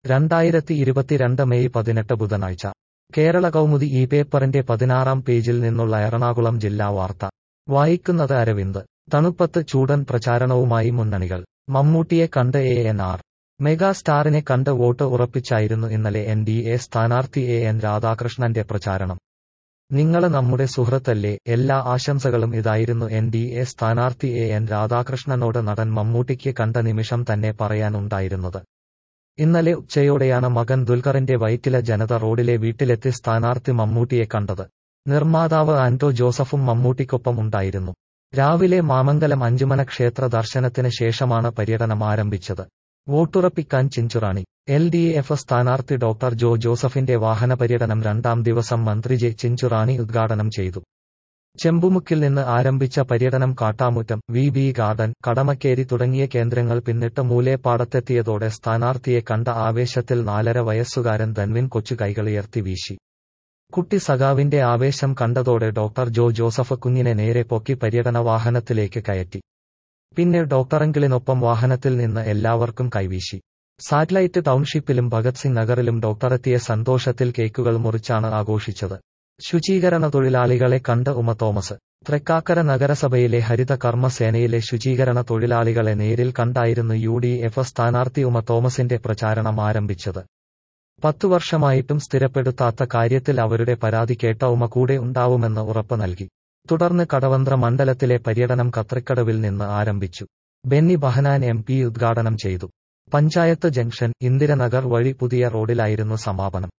രണ്ടായിരത്തി ഇരുപത്തിരണ്ട് മെയ് പതിനെട്ട് ബുധനാഴ്ച കേരള കൗമുദി ഈ പേപ്പറിന്റെ പതിനാറാം പേജിൽ നിന്നുള്ള എറണാകുളം ജില്ലാ വാർത്ത വായിക്കുന്നത് അരവിന്ദ് തണുപ്പത്ത് ചൂടൻ പ്രചാരണവുമായി മുന്നണികൾ മമ്മൂട്ടിയെ കണ്ട് എ എൻ ആർ മെഗാസ്റ്റാറിനെ കണ്ട് വോട്ട് ഉറപ്പിച്ചായിരുന്നു ഇന്നലെ എൻ ഡി എ സ്ഥാനാർത്ഥി എ എൻ രാധാകൃഷ്ണന്റെ പ്രചാരണം നിങ്ങള് നമ്മുടെ സുഹൃത്തല്ലേ എല്ലാ ആശംസകളും ഇതായിരുന്നു എൻ ഡി എ സ്ഥാനാർത്ഥി എ എൻ രാധാകൃഷ്ണനോട് നടൻ മമ്മൂട്ടിക്ക് കണ്ട നിമിഷം തന്നെ പറയാനുണ്ടായിരുന്നത് ഇന്നലെ ഉച്ചയോടെയാണ് മകൻ ദുൽഖറിന്റെ വൈറ്റില ജനത റോഡിലെ വീട്ടിലെത്തി സ്ഥാനാർത്ഥി മമ്മൂട്ടിയെ കണ്ടത് നിർമ്മാതാവ് ആന്റോ ജോസഫും മമ്മൂട്ടിക്കൊപ്പം ഉണ്ടായിരുന്നു രാവിലെ മാമംഗലം അഞ്ചുമന ക്ഷേത്ര ദർശനത്തിന് ശേഷമാണ് പര്യടനം ആരംഭിച്ചത് വോട്ടുറപ്പിക്കാൻ ചിഞ്ചുറാണി എൽ ഡി എഫ് സ്ഥാനാർത്ഥി ഡോക്ടർ ജോ ജോസഫിന്റെ വാഹന പര്യടനം രണ്ടാം ദിവസം മന്ത്രി ജെ ചിഞ്ചുറാണി ഉദ്ഘാടനം ചെയ്തു ചെമ്പുമുക്കിൽ നിന്ന് ആരംഭിച്ച പര്യടനം Kattamuttam V B garden Kadamakkeri തുടങ്ങിയ കേന്ദ്രങ്ങൾ പിന്നിട്ട് മൂലേപ്പാടത്തെത്തിയതോടെ സ്ഥാനാർത്ഥിയെ കണ്ട ആവേശത്തിൽ നാലര വയസ്സുകാരൻ ധൻവിൻ കൊച്ചു കൈകളുയർത്തി വീശി കുട്ടി സഖാവിന്റെ ആവേശം കണ്ടതോടെ ഡോക്ടർ ജോ ജോസഫ് കുഞ്ഞിനെ നേരെ പൊക്കി പര്യടന വാഹനത്തിലേക്ക് കയറ്റി പിന്നെ ഡോക്ടറങ്കിളിനൊപ്പം വാഹനത്തിൽ നിന്ന് എല്ലാവർക്കും കൈവീശി സാറ്റലൈറ്റ് ടൗൺഷിപ്പിലും ഭഗത് സിംഗ് നഗറിലും ഡോക്ടറെത്തിയ സന്തോഷത്തിൽ കേക്കുകൾ മുറിച്ചാണ് ആഘോഷിച്ചത് ശുചീകരണ തൊഴിലാളികളെ കണ്ട് ഉമ തോമസ് തൃക്കാക്കര നഗരസഭയിലെ ഹരിത കർമ്മസേനയിലെ ശുചീകരണ തൊഴിലാളികളെ നേരിൽ കണ്ടായിരുന്നു യു ഡി എഫ് സ്ഥാനാർത്ഥി ഉമ തോമസിന്റെ പ്രചാരണം ആരംഭിച്ചത് പത്തു വർഷമായിട്ടും സ്ഥിരപ്പെടുത്താത്ത കാര്യത്തിൽ അവരുടെ പരാതി കേട്ട ഉമ കൂടെ ഉണ്ടാവുമെന്ന് ഉറപ്പ് നൽകി തുടർന്ന് കടവന്ത്ര മണ്ഡലത്തിലെ പര്യടനം കത്രിക്കടവിൽ നിന്ന് ആരംഭിച്ചു ബെന്നി ബഹനാൻ എം പി ഉദ്ഘാടനം ചെയ്തു പഞ്ചായത്ത് ജംഗ്ഷൻ ഇന്ദിരനഗർ വഴി പുതിയ റോഡിലായിരുന്നു സമാപനം